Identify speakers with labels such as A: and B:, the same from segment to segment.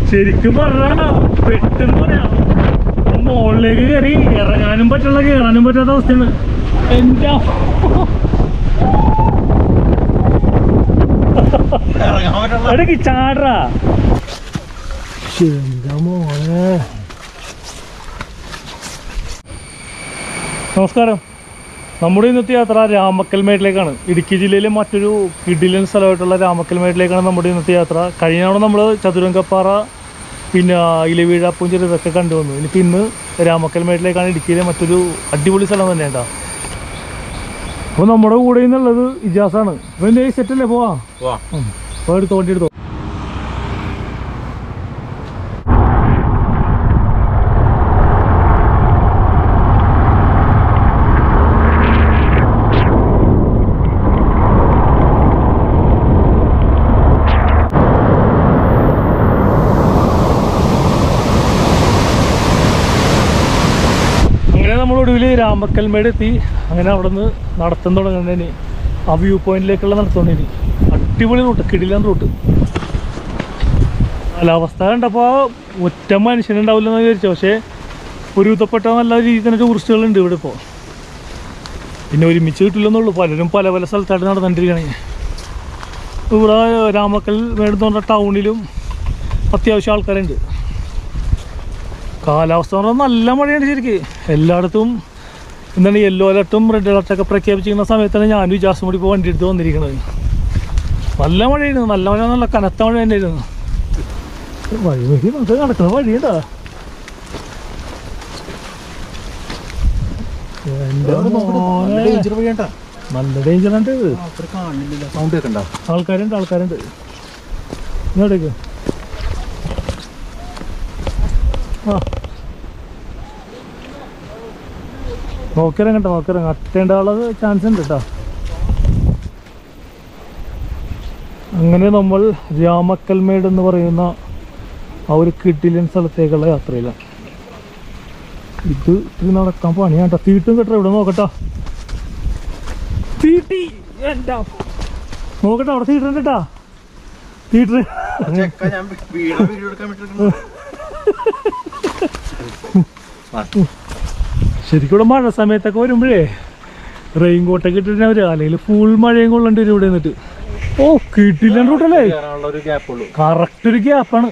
A: ശരിക്കും പറഞ്ഞാ പെട്ടെന്ന് പറയാം മുകളിലേക്ക് കയറി ഇറങ്ങാനും പറ്റുള്ള കയറാനും പറ്റാത്ത അവസ്ഥയാണ് എന്റെ ഇടയ്ക്ക് ചാടറാ എന്താ മോനെ നമസ്കാരം നമ്മുടെ ഇന്നത്തെ യാത്ര രാമക്കൽമേട്ടിലേക്കാണ് ഇടുക്കി ജില്ലയിലെ മറ്റൊരു കിടിലൻ സ്ഥലമായിട്ടുള്ള രാമക്കൽമേട്ടിലേക്കാണ് നമ്മുടെ ഇന്നത്തെ യാത്ര കഴിഞ്ഞ തവണ നമ്മൾ ചതുരംഗപ്പാറ പിന്നെ ഇലവീഴ പൂഞ്ചിരി ഇതൊക്കെ കണ്ടുവന്നു ഇനിയിപ്പോൾ ഇന്ന് രാമക്കൽമേട്ടിലേക്കാണ് ഇടുക്കിയിലെ മറ്റൊരു അടിപൊളി സ്ഥലം തന്നെ കേട്ടോ അപ്പോൾ നമ്മുടെ കൂടെ നിന്നുള്ളത് ഇജാസാണ് അപ്പോൾ എൻ്റെ സെറ്റല്ലേ പോവാ അപ്പോൾ എടുത്തോ വണ്ടി എടുത്തോ അങ്ങനെ നമ്മൾ ഒടുവിൽ രാമക്കൽമേട് എത്തി അങ്ങനെ അവിടെ നിന്ന് നടത്തം തുടങ്ങുന്നതിന് ആ വ്യൂ പോയിന്റിലേക്കുള്ള നടത്തുന്നതിന് അടിപൊളി റൂട്ട് കിടിലൻ റൂട്ട് കാലാവസ്ഥ കണ്ടപ്പോൾ ഒറ്റ മനുഷ്യനുണ്ടാവില്ലെന്ന് വിചാരിച്ചു പക്ഷേ ഒരുവിധപ്പെട്ട നല്ല രീതിയിൽ തന്നെ ടൂറിസ്റ്റുകളുണ്ട് ഇവിടെ ഇപ്പോൾ പിന്നെ ഒരുമിച്ച് കിട്ടില്ലെന്നുള്ളൂ പലരും പല പല സ്ഥലത്തായിട്ട് നടന്നുകൊണ്ടിരിക്കണേ ഇവിടെ രാമക്കൽ മേടെന്ന് പറഞ്ഞ ടൗണിലും അത്യാവശ്യം ആൾക്കാരുണ്ട് കാലാവസ്ഥ എന്ന് പറഞ്ഞാൽ നല്ല മഴയാണ് ശരിക്ക് എല്ലായിടത്തും എന്താണ് യെല്ലോ അലർട്ടും റെഡ് അലർട്ടൊക്കെ പ്രഖ്യാപിച്ചിരിക്കുന്ന സമയത്താണ് ഞാനും വിചാസം കൂടി ഇപ്പോൾ വണ്ടി എടുത്ത് വന്നിരിക്കുന്നത് നല്ല മഴയായിരുന്നു നല്ല മഴ നല്ല കനത്ത മഴ തന്നെയായിരുന്നു വഴി നോക്കി നമുക്ക് നടക്കുന്ന വഴിയുണ്ടാ എൻ്റെ മോനെ. നല്ല ഡേഞ്ചർ ഉണ്ട് ഇത്
B: സൗണ്ട് കേൾക്കണ്ട
A: ആൾക്കാരുണ്ട് ആൾക്കാരുണ്ട് ഇങ്ങോട്ടേക്ക് ആ നോക്കിയിറങ്ങട്ടെ നോക്കിയിറങ്ങ അറ്റേണ്ടാളത് ചാൻസ് ഉണ്ട് കേട്ടോ അങ്ങനെ നമ്മൾ രാമക്കൽമേട് എന്ന് പറയുന്ന ആ ഒരു കിട്ടിലൻ സ്ഥലത്തേക്കുള്ള യാത്രയിലാണ് ഇത് ഇത് നടക്കാൻ പണിയാണ്ട തീട്ടും കെട്ടോ ഇവിടെ നോക്കട്ടോ തീട്ടി എൻ്റെ നോക്കട്ടെ അവിടെ തീട്ടുണ്ട് കേട്ടാ തീട്ടർ
B: ചെക്ക ഞാൻ വീഡിയോ വീഡിയോ എടുക്കാൻ വിട്ടിരിക്കുന്നു
A: ശരിക്കും ഇവിടെ മഴ സമയത്തൊക്കെ വരുമ്പോഴേ റെയിൻ കോട്ടൊക്കെ ഇട്ടിട്ട് വരിക അല്ലെങ്കിൽ ഫുൾ മഴയും കൊള്ളേണ്ടി വരും ഇവിടെ നിന്നിട്ട് ഓ കിട്ടില്ല റൂട്ടല്ലേ
B: കയറാനുള്ള ഒരു ഗ്യാപ്പ് ഉള്ളൂ
A: കറക്റ്റ് ഒരു ഗ്യാപ്പാണ്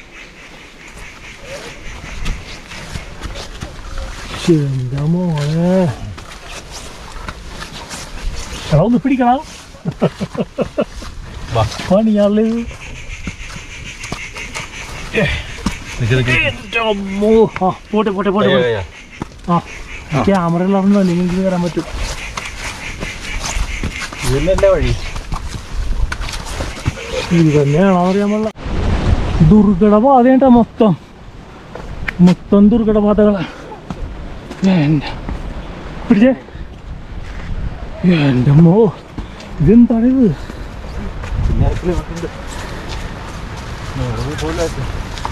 A: എന്താ മോനെ എടാ ഒന്ന് പിടിക്കണം
B: വാ.
A: പണിയാള്
B: നിക്ക് നിക്ക്.
A: എൻ്റെ അമ്മോ ആ പോട്ടെ പോട്ടെ പോട്ടെ
B: അയ്യോ,
A: പോട്ടെ
B: അയ്യോ.
A: ആ ക്യാമറ ഉള്ളതുകൊണ്ട് അല്ലെങ്കിൽ എനിക്ക് കയറാൻ പറ്റും
B: ഇതിനല്ലേ വഴി
A: ഇത് തന്നെയാണോ അറിയാൻ പാടില്ല ദുർഘട പാതയായിട്ടാ മൊത്തം മൊത്തം ദുർഘട പാതകളാ എൻ്റെ പിടിച്ചേ എൻ്റെ അമ്മോ ഇതെന്താണ് ഇത്
B: നേരത്തില് വന്നിട്ടുണ്ട്. നേരെ പോലെ ആയിട്ട്.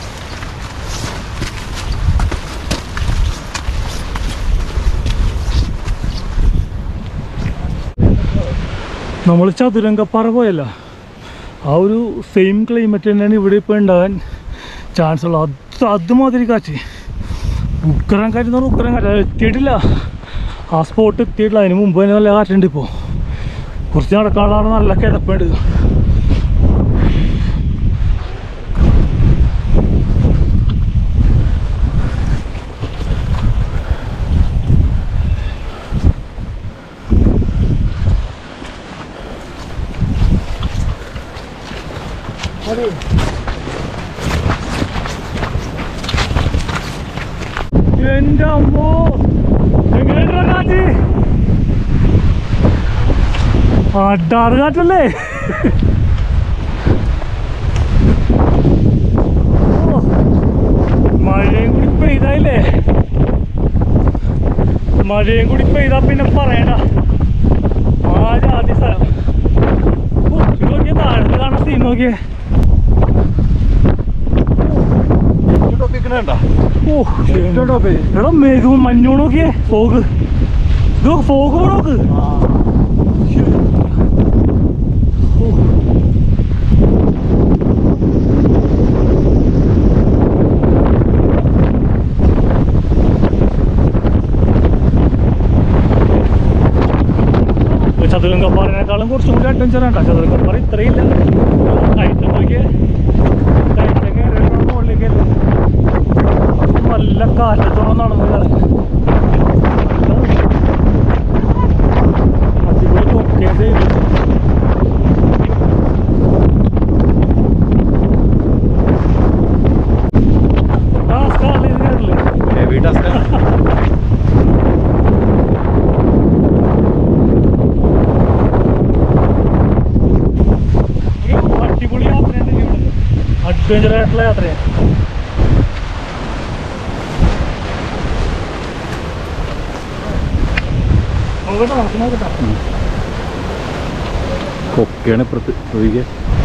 A: നമ്മൾ ചതുരംഗപ്പാറ പോയല്ല ആ ഒരു സെയിം ക്ലൈമറ്റ് തന്നെയാണ് ഇവിടെ ഇപ്പോൾ ഉണ്ടാകാൻ ചാൻസ് ഉള്ളത് അത് അതുമാതിരി കാറ്റ് ഉക്കരം കാറ്റ് എന്ന് പറഞ്ഞാൽ ഉക്കരം കാറ്റ് അത് എത്തിയിട്ടില്ല ആ സ്പോട്ട് എത്തിയിട്ടില്ല അതിന് മുമ്പ് തന്നെ നല്ല കാറ്റുണ്ട് ഇപ്പോൾ കുറച്ച് നടക്കാനുള്ള നല്ല കിടപ്പുണ്ട് എന്റെ അമ്മോ എങ്ങനെയുണ്ടാ കാറ്റ് അഡാറ് കാറ്റല്ലേ ഓ, മഴയും കൂടി പെയ്തായില്ലേ മഴയും കൂടി പെയ്താ പിന്നെ പറയണ്ട ആ ജാതി സ്ഥലം ഓ, ഇത് നോക്കിയേ താഴത്ത് കാണാൻ സീൻ നോക്കിയേ
B: ഈ topic ന് കണ്ടോ?
A: ഓ
B: ഏറ്റവും top ഏ.
A: എടാ മേഘവും മഞ്ഞു നോക്കിയേ ഫോഗ് ഇത് ഫോഗ് നോക്ക് ഓ. ചതുരംഗപ്പാറിനേക്കാളും കുറച്ചും കൂടി അഡ്വഞ്ചർ ആണ് ചതുരംഗപ്പാറ ഇത്രയില്ല കയറ്റം നോക്കിയേ കയറ്റം കയറിയപ്പോൾ മുകളിലേക്കല്ലേ നല്ല കാറ്റത്തോളം നടന്നു കയറി അടിപൊളി ഒക്കെ ചെയ്തു ആ സ്കാളിൽ കയറില്ലേ
B: ഹെവി ടാസ്ക്
A: ഒരു അടിപൊളി യാത്രയാണ് ഇവിടെ അഡ്വഞ്ചർ ആയിട്ടുള്ള യാത്രയാണ് നോക്കട്ടെ നമുക്ക് നോക്കട്ടെ
B: കൊക്കെയാണ് ഇപ്പുറത്ത് ഒഴികെ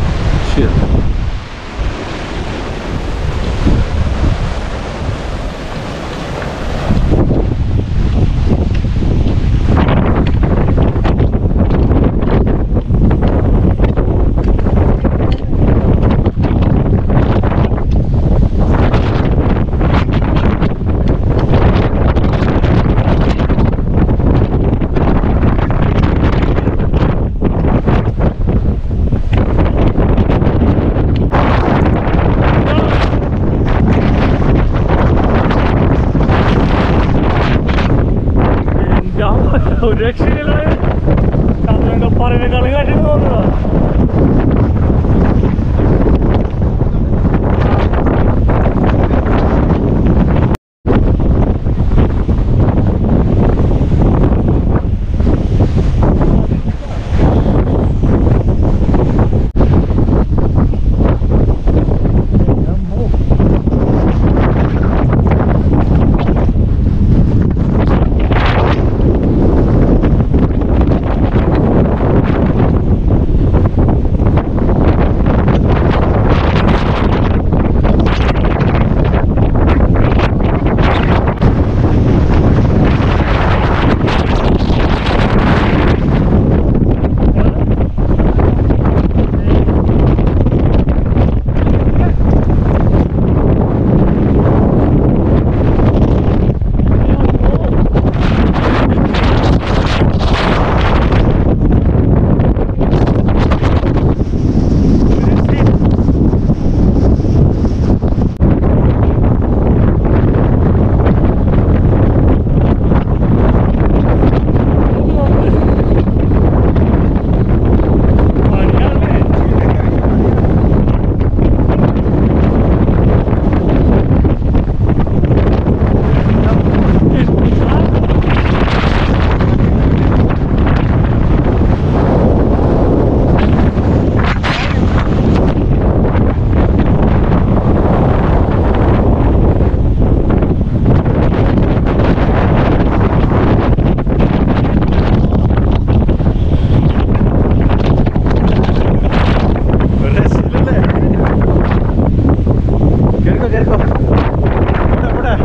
A: എൻ്റെ അമ്മ, ഒരു രക്ഷയില്ല പറയുന്നേക്കാളും കാര്യം തോന്നുക
B: കേൾക്കോ കേൾക്കോ ഇവിടെ ഇവിടെ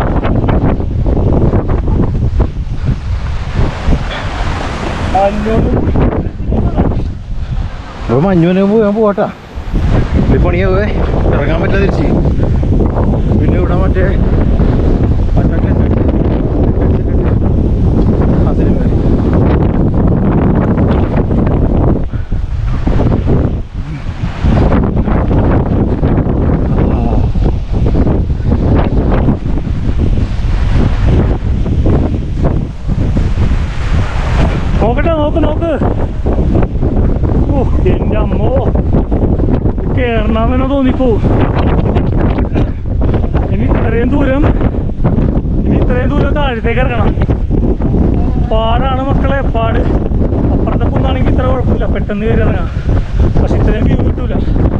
B: അപ്പൊ മഞ്ഞുവിനെ പോയാൻ പോകട്ടാ ഈ പണിയാവേ ഇറങ്ങാൻ പറ്റാതെ തിരിച്ച് പിന്നെ ഇവിടെ മറ്റേ മറ്റേ അതിലും കയറി
A: നോക്കട്ടെ നോക്ക് നോക്ക് ഓ എൻ്റെ അമ്മോ കേറണമെന്ന് തോന്നിപ്പോ ഇനി ഇത്രയും ദൂരം ഇനി ഇത്രയും ദൂരം താഴത്തേക്ക് ഇറങ്ങണം പാടാണ് മക്കളെ പാട് അപ്പുറത്തെ കുന്നാണെങ്കിൽ ഇത്ര കുഴപ്പമില്ല പെട്ടെന്ന് കയറി ഇറങ്ങാം പക്ഷെ ഇത്രയും വ്യൂ കിട്ടൂല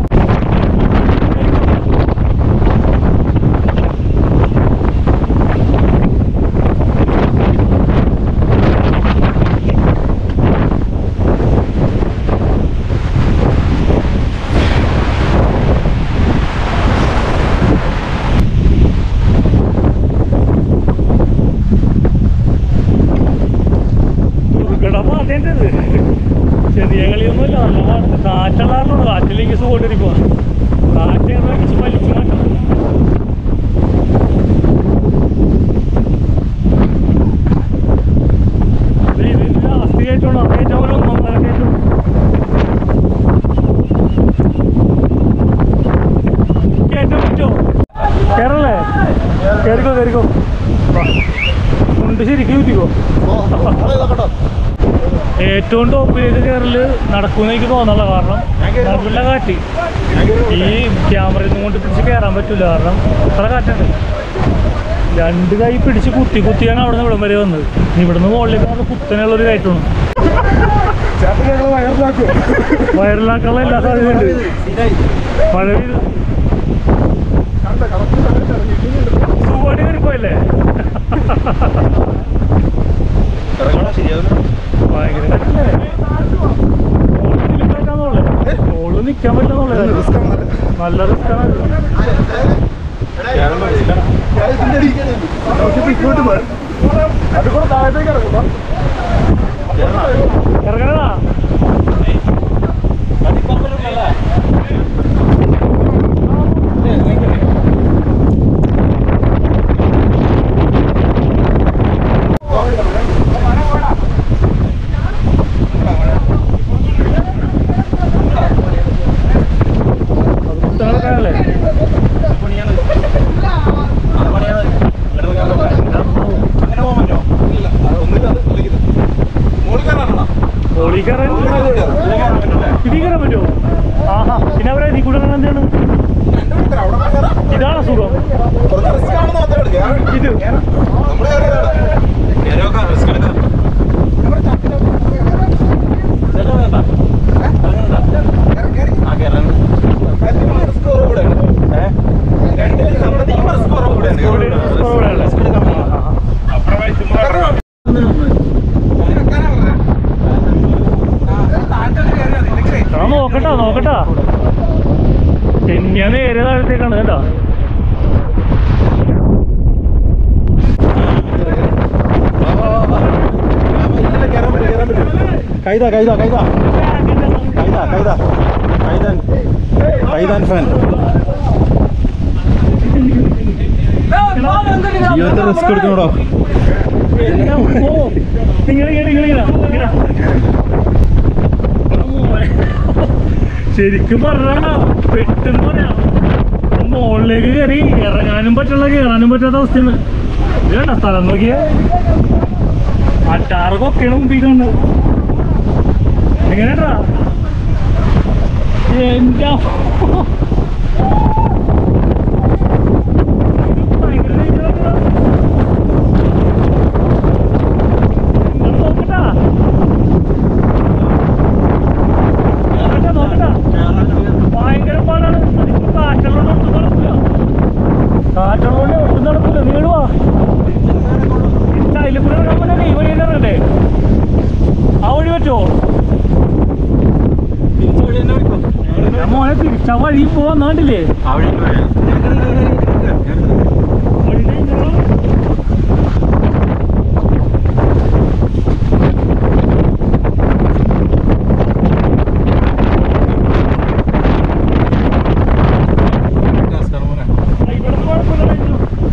A: ദുർഘടമാതേണ്ടത് ചെറിയ കളിയൊന്നുമില്ല നല്ല പാടുണ്ട് കാറ്റുള്ളാറുള്ളൂ കാറ്റിലേക്ക് സുഖമായിട്ടിരിക്കുക കാറ്റ് അടിച്ച് വലിച്ചു മാറ്റണം ഇത് ഇത് ലാസ്റ്റ് കയറ്റണം കയറ്റം ഒരു ഒന്നൊന്നര കയറ്റം കയറ്റം പറ്റുമോ കയറല്ലേ കയറിക്കോ കയറിക്കോ വാ. മുണ്ട് ശരിക്കും ഊറ്റിക്കോ ഏറ്റവും ടോപ്പിലേക്ക് കയറല് നടക്കുമെന്ന് എനിക്ക് തോന്നുന്നില്ല കാരണം നല്ല കാറ്റ് ഈ ക്യാമറയിൽ നിന്ന് കൊണ്ട് പിടിച്ച് കയറാൻ പറ്റില്ല കാരണം അത്ര കാറ്റുണ്ട് രണ്ട് കൈ പിടിച്ച് കുത്തി കുത്തിയാണ് അവിടെ നിന്ന് ഇവിടം വരെ വന്നത് ഇനി ഇവിടുന്ന് മുകളിലേക്ക് വന്ന് കുത്തനെയുള്ളൊരു കയറ്റമാണ് വയറിലാക്കാനുള്ള എല്ലാ സാധ്യതയുണ്ട് മഴ പെയ്ത് സുഖമായിട്ട് കയറിപ്പോയല്ലേ
B: ഇറങ്ങണം ശരിയാവില്ല
A: ഭയങ്കര കാറ്റല്ലേ മുകളിൽ കാറ്റാന്നുള്ളേ മുകളിൽ നിൽക്കാൻ പറ്റുന്നുള്ളേ നല്ല റിസ്ക്കാണ് ഇറങ്ങണതാ അത് കുത്തനല്ലേ മോളിൽ കയറാൻ ഇതിൽ കയറാൻ പറ്റുമോ ആഹാ പിന്നെ അവരെ ഇതിൽ കൂടെ കയറാൻ എന്താണ് ഇതാണ് സുഖം ഇത് കുറവുകളല്ലേ ആ നോക്കട്ടാ നോക്കട്ടാ ഞാൻ നേരെ താഴത്തേക്കാണ് കേട്ടോ
B: കൈത കൈത കൈത കൈത കൈത കൈതാൻ കൈതാൻ ഫാൻ ജീവിതത്തിൽ റിസ്ക് എടുക്കണോടോ
A: നിങ്ങൾ ശരിക്കും പറഞ്ഞ പെട്ടെന്ന് പറയാം മുകളിലേക്ക് കയറി ഇറങ്ങാനും പറ്റുള്ള കയറാനും പറ്റാത്ത അവസ്ഥയാണ് ഇത് കണ്ട സ്ഥലം നോക്കിയ അട്ടാറൊക്കെയാണ് മുമ്പിൽ കണ്ടത് എങ്ങനെയാ എന്റെ അമ്മോ. ഇത് ഭയങ്കര danger ആണെടാ. നിങ്ങൾ നോക്കട്ടാ നോക്കട്ടെ നോക്കട്ടാ ഭയങ്കര പാടാണ് അതിപ്പോ കാറ്റുള്ളതുകൊണ്ട് ഒട്ടും നടക്കില്ല കാറ്റുള്ളതുകൊണ്ട് ഒട്ടും നടക്കില്ല നീളുവാ അതിൽ കൂടെ ഇറങ്ങാൻ പറ്റാതെ ഈ വഴി തന്നെ ഇറങ്ങണ്ടേ ആ വഴി പറ്റുമോ ഞാൻ മോനെ തിരിച്ചാ വഴി പോവാൻ നാട്ടില്ലേ വഴി danger ആണ്. ഇവിടുന്ന് കുഴപ്പമില്ല danger.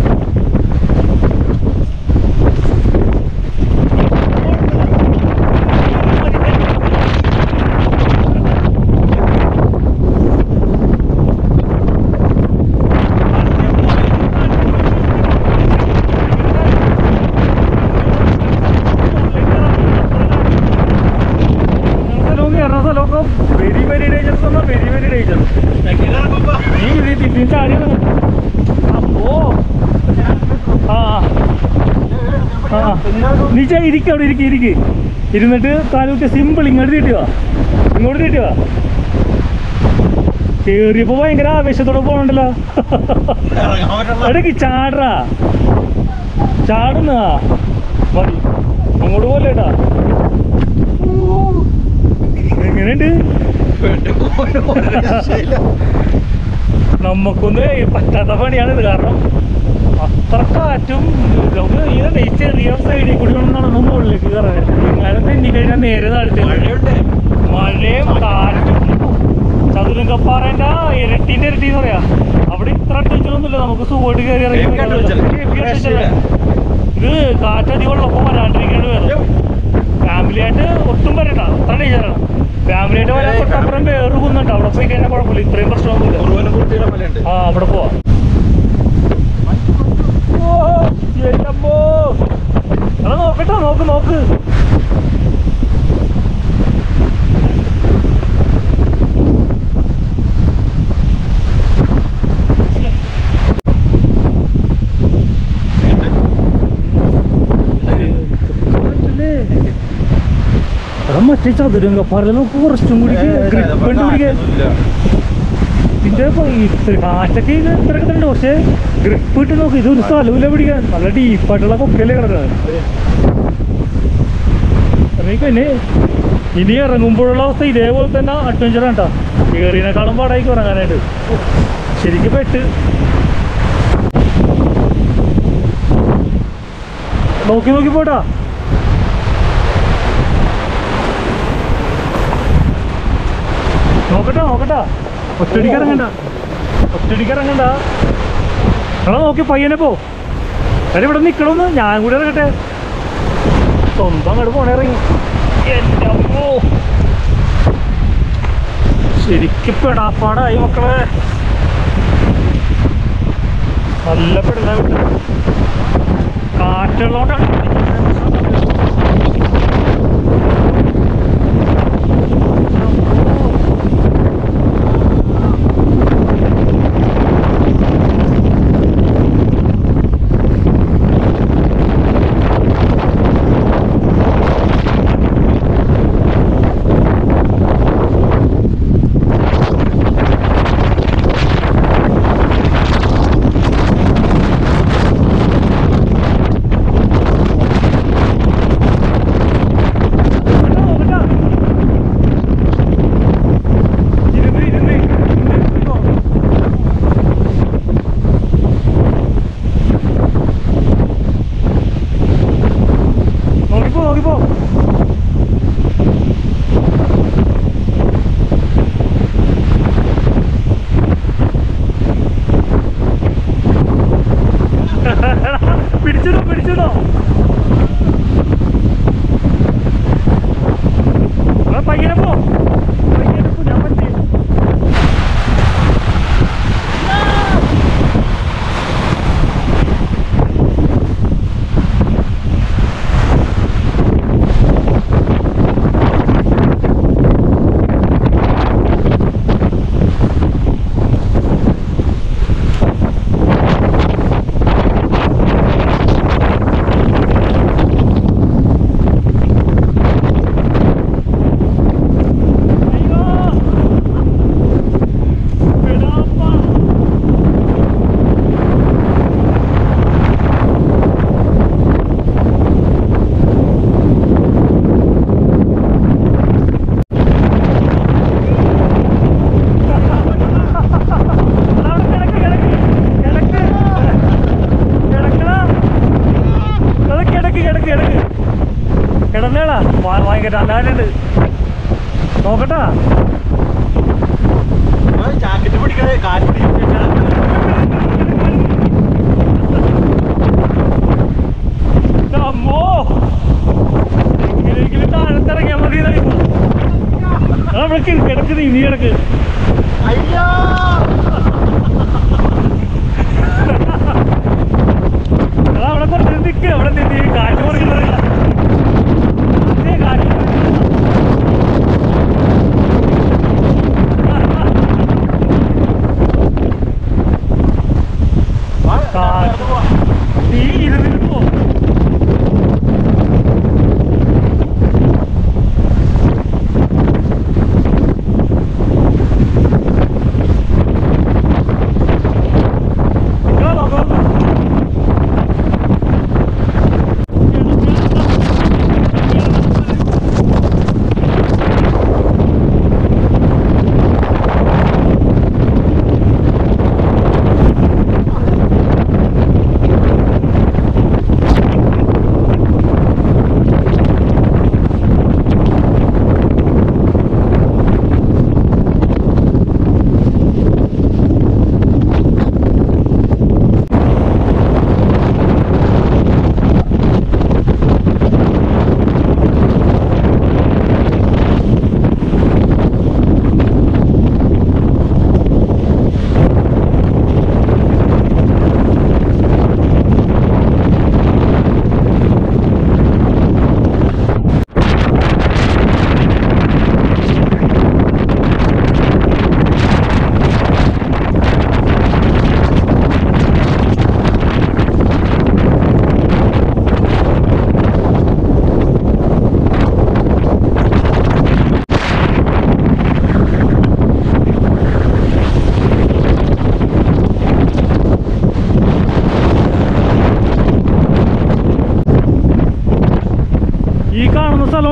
A: സ്ഥലവും കയറുന്ന സ്ഥലമൊക്കെ വെരി വെരി ഡേഞ്ചർ പറഞ്ഞാൽ വെരി വെരി ഡേഞ്ചർ നീ ഇത് തിരിഞ്ഞ് ചാടി വന്നു. അപ്പോ ആ ആ ആ. നീ ചാ ഇരിക്ക അവിടെ ഇരിക്ക ഇരിക്ക് ഇരുന്നിട്ട് കാലുകുത്തി സിമ്പിൾ ഇങ്ങോട്ട് തീട്ടുക ഇങ്ങോട്ട് തീട്ടുക കേറിയപ്പോ ഭയങ്കര ആവേശത്തോടെ പോകണ്ടല്ലോ എടക്ക് ചാടറാ ചാടുന്ന മതി അങ്ങോട്ട് പോലേട്ടാ എങ്ങനെയുണ്ട് നമുക്കൊന്ന് പറ്റാത്ത പണിയാണ് ഇത് കാരണം അത്ര കാറ്റും നമുക്ക് ഈ ഈ ചെറിയ സൈഡിൽ കൂടി വേണം നടന്നു മുകളിലേക്ക് കയറാൻ ഇങ്ങനെ തെന്നി കഴിഞ്ഞാൽ നേരെ താഴ്ത്തേക്ക് മഴയും കാറ്റും ചതുരങ്കപ്പാറേന്റെ ഇരട്ടീന്റെ ഇരട്ടി എന്ന് പറയാ അവിടെ ഇത്ര അടിച്ചൊന്നുമില്ല നമുക്ക് സുഖമായിട്ട് കയറി ഇറങ്ങി
B: Heavy ആയിട്ട് വലിച്ചല്ലേ?
A: Heavy ആയിട്ട് വലിച്ചല്ലേ? ഇത് കാറ്റടി വെള്ളമൊക്കെ വരാണ്ടിരിക്കേണ്ടി വരും ഫാമിലി ആയിട്ട് ഒട്ടും വരണ്ട അത്ര ഡേഞ്ചറാണ് ഫാമിലി ആയിട്ട് വരാൻ തൊട്ടപ്പുറം വേറൊരു കുന്നുണ്ട് അവിടെ പോയി കഴിഞ്ഞാൽ കുഴപ്പമില്ല ഇത്രയും പ്രശ്നമൊന്നുമില്ല
B: കുറുവനെ കുറിച്ചുള്ള മലയുണ്ട്
A: ആ അവിടെ പോവാം എടാ നോക്കട്ടോ നോക്ക് നോക്ക് എടാ മറ്റേ ചതുരംഗപ്പാറ നമുക്ക് കുറച്ചും കൂടി ഗ്രിപ്പ് കണ്ടുപിടിക്കാൻ ഇതിന്റെ ഇപ്പൊ ഇത്ര കാറ്റൊക്കെ ഇത് ഇത്രയൊക്കെ തന്നെ ഉണ്ട് പക്ഷേ ഗ്രിപ്പ് ഇട്ട് നോക്ക് ഇതൊരു സ്ഥലമില്ല പിടിക്കാൻ നല്ല ഡീപ്പായിട്ടുള്ള കൊക്കല്ലേ കിടക്കുന്നത് ഇറങ്ങിക്കന്നെ ഇനി ഇറങ്ങുമ്പോഴുള്ള അവസ്ഥ ഇതേപോലെ തന്നെ അഡ്വഞ്ചർ കേട്ടോ കയറിനേക്കാളും പാടായിരിക്കും ഇറങ്ങാനായിട്ട് ശരിക്കും പെട്ട് നോക്കി നോക്കി പോട്ടാ നോക്കട്ടെ നോക്കട്ടെ ഒറ്റടിക്ക് ഇറങ്ങണ്ട ഒറ്റടിക്ക് ഇറങ്ങണ്ട എടാ നോക്കി പയ്യനെ പോ എടാ ഇവിടെ നിക്കണമെന്ന് ഞാൻ കൂടെ ഇറങ്ങട്ടെ സ്വന്തം അങ്ങോട്ട് പോണേ ഇറങ്ങി എൻ്റെ അമ്മോ ശരിക്കും പെടാപ്പാടായി മക്കളെ നല്ല പെടുന്ന വിട്ട് കാറ്റുള്ളതുകൊണ്ടാണ് നോക്കിപ്പോ നോക്കിപ്പോ പിടിച്ചിടോ പിടിച്ചിടോ ആ പയ്യനെ പോ പയ്യനെ പോ ഞാൻ പറ്റി അയ്യോ പെടാപ്പാ അവിടെ കിടക്ക് കിടക്ക് കിടക്ക് കിടക്കടാ അത് കിടക്ക് കിടക്ക് കിടക്ക് കിടന്നേടാ ഭ- ഭയങ്കര അല്ലാണ്ട് നോക്കട്ടാ
B: ജാക്കറ്റ് പിടിക്കണേ കാറ്റ് പിടിക്കണേ
A: അമ്മോ എങ്ങനെയെങ്കിലും താഴത്തിറങ്ങിയാൽ മതി അവിടെ കിടക്കുന്നത് ഇനി കിടക്ക്
B: അയ്യോ
A: എടാ, അവിടെ കുറച്ച് നിൽക്ക് അവിടെ നിന്ന് ഈ കാറ്റ് കുറയ്ക്കുന്നില്ല അതേ കാറ്റ് കാറ്റ് നീ ഇരുന്നിട്ട് പോ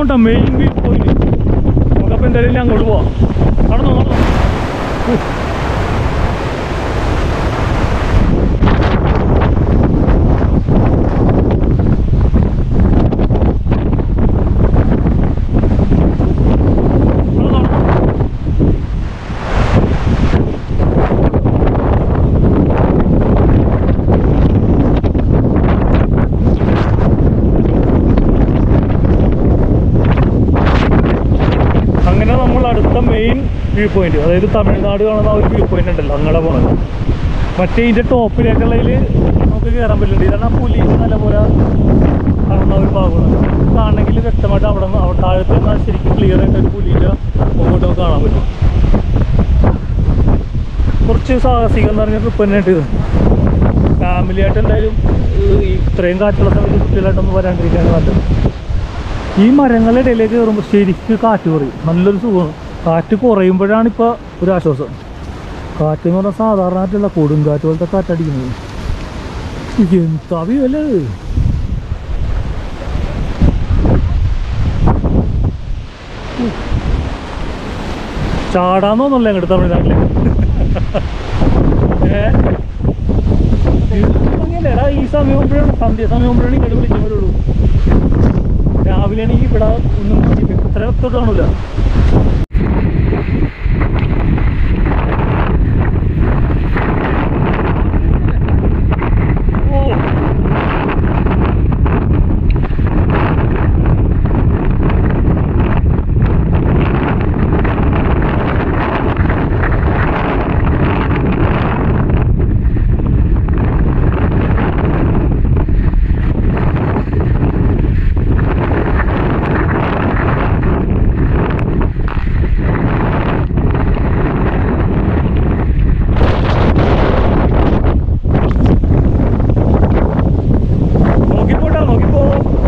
A: കേട്ടോ മെയിൻ വ്യൂ പോയിന്റ് നമുക്കപ്പോൾ എന്തായാലും ഇനി അങ്ങോട്ട് പോവാം നടന്നോ നടന്നോ ഉഫ്. നടന്നോ, നടന്നോ. അങ്ങനെ നമ്മൾ അടുത്ത മെയിൻ വ്യൂ പോയിന്റ് അതായത് തമിഴ്നാട് കാണുന്ന ആ ഒരു വ്യൂ പോയിന്റ് ഉണ്ടല്ലോ അങ്ങടെ പോണത് മറ്റേ ഇതിന്റെ ടോപ്പിലേക്കുള്ളതിൽ നമുക്ക് കയറാൻ പറ്റില്ല ഇതാണ് ആ പുലി നല്ലപോലെ കാണുന്ന ഒരു ഭാഗമാണ് കാണണമെങ്കിൽ വ്യക്തമായിട്ട് അവിടെ നിന്ന് അവിടെ താഴത്ത് നിന്നാൽ ശരിക്കും ക്ലിയർ ആയിട്ട് ഒരു പുലിയുടെ മുമ്പോട്ട് നമുക്ക് കാണാൻ പറ്റും കുറച്ച് സാഹസികം എന്ന് പറഞ്ഞ ട്രിപ്പ് തന്നെയായിട്ട് ഇത് ഫാമിലി ആയിട്ട് എന്തായാലും ഏഹ്, ഈ ഇത്രയും കാറ്റുള്ള സമയത്ത് കുട്ടികളായിട്ടൊന്നും വരാണ്ടിരിക്കുകയാണ് നല്ലത് ഈ മരങ്ങളുടെ ഇടയിലേക്ക് കയറുമ്പോൾ ശരിക്കും കാറ്റ് കുറയും നല്ലൊരു സുഖമാണ് കാറ്റ് കുറയുമ്പോഴാണ് ഇപ്പോൾ ഒരു ആശ്വാസം കാറ്റ് എന്ന് പറഞ്ഞാൽ സാധാരണ ആയിട്ടുള്ള കൊടുങ്കാറ്റ് പോലത്തെ കാറ്റടിക്കുന്നത് എന്താ വ്യൂ ചാടാന്നൊന്നുമല്ല ഇങ്ങോട്ട് തമിഴ്നാട്ടില് ഏ? ഇത് ഭംഗിയല്ലേടാ ഈ സമയം ആകുമ്പോഴാണ് സന്ധ്യ സമയം ആകുമ്പോഴാണ് ഇങ്ങോട്ട് വിളിക്കാൻ വരുള്ളൂ രാവിലെ ആണെങ്കിൽ ഇവിടെ ഒന്നും ഇത്ര തൊട്ട് കാണൂല ഓ നോക്കിപ്പോട്ടാ നോക്കിപ്പോ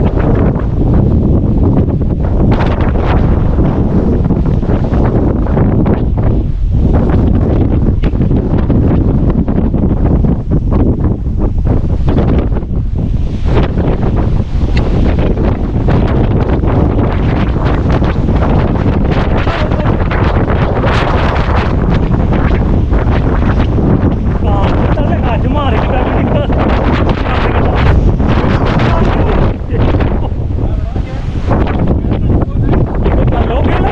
A: കാറ്റല്ലേ കാറ്റ് മാറിയിട്ടാണ് നല്ല ഓക്കെയല്ലേ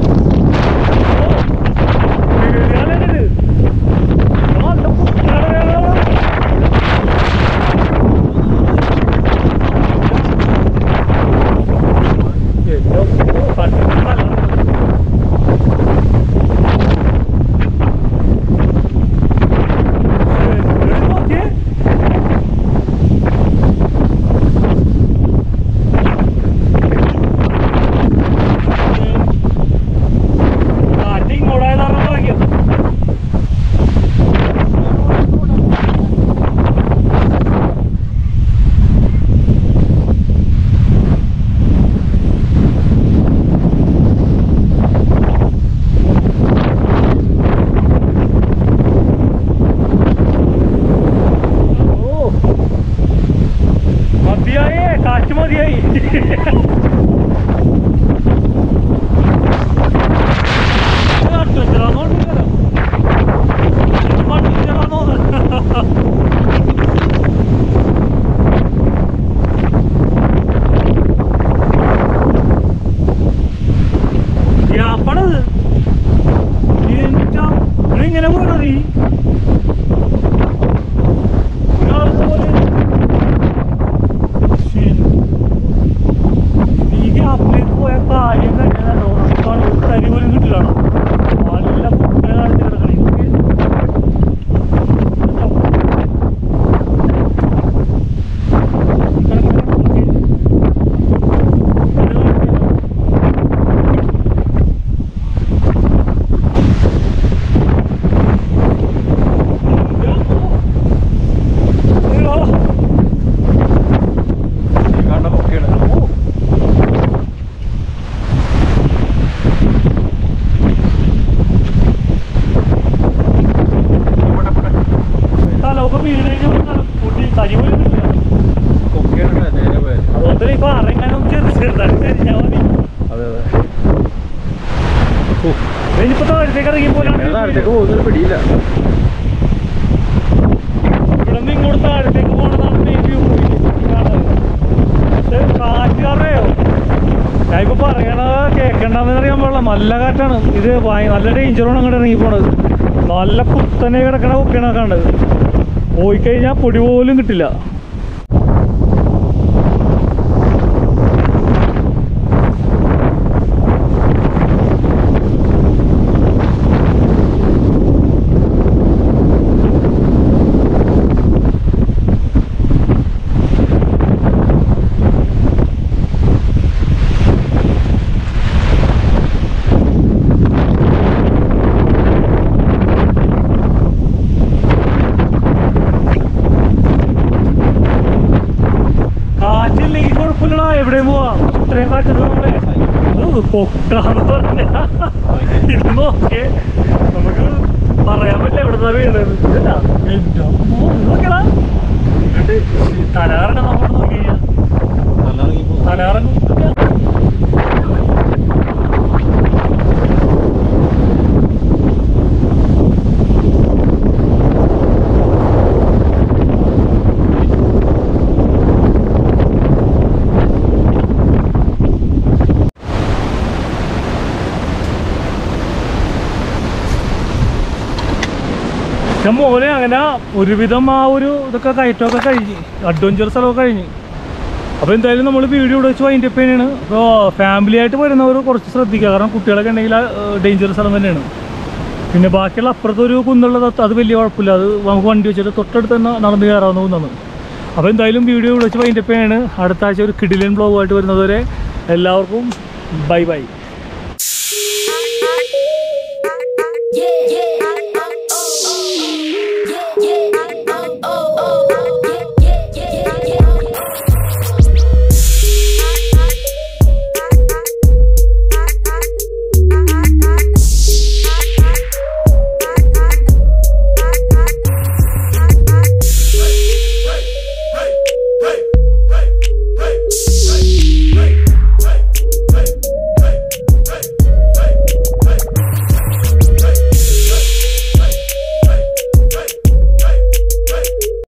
A: കാറ്റിങ്ങോടായതാണ് ഭാഗ്യം ഓ മതിയായേ കാറ്റ് മതിയായി യാപ്പണത് ഇങ്ങനെ പോകണത് ഈ ഒരാളെ പോലെ ശരി. ഈ ഗ്യാപ്പിലേക്ക് പോയ കാര്യം കഴിഞ്ഞാലോ നമുക്കാണ് ഒരു തരി പോലും കിട്ടില്ലാണോ നല്ല കുട്ടിയെ കാണിച്ച് കിടക്കണേ അതിനിപ്പോ താഴത്തേക്ക് ഇറങ്ങി
B: ഞാൻ താഴത്തേക്ക്
A: പോലെ
B: പോകുന്നൊരു പിടിയില്ല
A: ഇവിടെ നിന്ന് ഇങ്ങോട്ട് താഴത്തേക്ക് പോകണതാണ് മെയിൻ വ്യൂ പക്ഷെ കാറ്റ് കാരണയോ ഞാൻ ഇപ്പൊ പറയണ കേൾക്കണ്ടെന്ന് അറിയാൻ പാടില്ല നല്ല കാറ്റാണ് ഇത് ഭയ- നല്ല ഡേഞ്ചറാണ് അങ്ങോട്ട് ഇറങ്ങി പോണത് നല്ല കുത്തനെ കിടക്കണ കുപ്പിണക്കാണ്ട് പോയി കഴിഞ്ഞാൽ പൊടി പോലും കിട്ടില്ല കാറ്റില്ലെങ്കിൽ കുഴപ്പമില്ലടാ എവിടെയും പോവാ ഇത്രയും കാറ്റ് നമ്മളെ പൊട്ടാന്ന് പറഞ്ഞ ഇത് നോക്കേ നമുക്ക് പറയാൻ പറ്റില്ല എവിടുന്നാ വീണത് ഇതല്ല എന്റെ അമ്മോ, ഇത് നോക്കിയടാ തലകറങ്ങ നമ്മൾ നോക്കി കഴിഞ്ഞാൽ തലകറങ്ങും ഞാൻ മോനെ അങ്ങനെ ഒരുവിധം ആ ഒരു ഇതൊക്കെ കയറ്റമൊക്കെ കഴിഞ്ഞ് അഡ്വഞ്ചർ സ്ഥലമൊക്കെ കഴിഞ്ഞ് അപ്പോൾ എന്തായാലും നമ്മൾ വീഡിയോ ഇവിടെ വെച്ച് വൈൻഡ് അപ്പ് തന്നെയാണ് അപ്പോൾ ഫാമിലി ആയിട്ട് വരുന്നവർ കുറച്ച് ശ്രദ്ധിക്കുക കാരണം കുട്ടികളൊക്കെ ഉണ്ടെങ്കിൽ ഡേഞ്ചർ സ്ഥലം തന്നെയാണ് പിന്നെ ബാക്കിയുള്ള അപ്പുറത്ത് ഒരു കുന്നുള്ളത് അത് അത് വലിയ കുഴപ്പമില്ല അത് നമുക്ക് വണ്ടി വെച്ചിട്ട് തൊട്ടടുത്ത് തന്നെ നടന്ന് കയറാവുന്ന കുന്നാണ് അപ്പോൾ എന്തായാലും വീഡിയോ ഇവിടെ വെച്ച് വൈൻഡ് അപ്പ് ചെയ്യാണ് അടുത്ത ആഴ്ച ഒരു കിഡിലൻ ബ്ലോഗുമായിട്ട് വരുന്നതുവരെ എല്ലാവർക്കും ബൈ ബൈ
C: Yeah, yeah.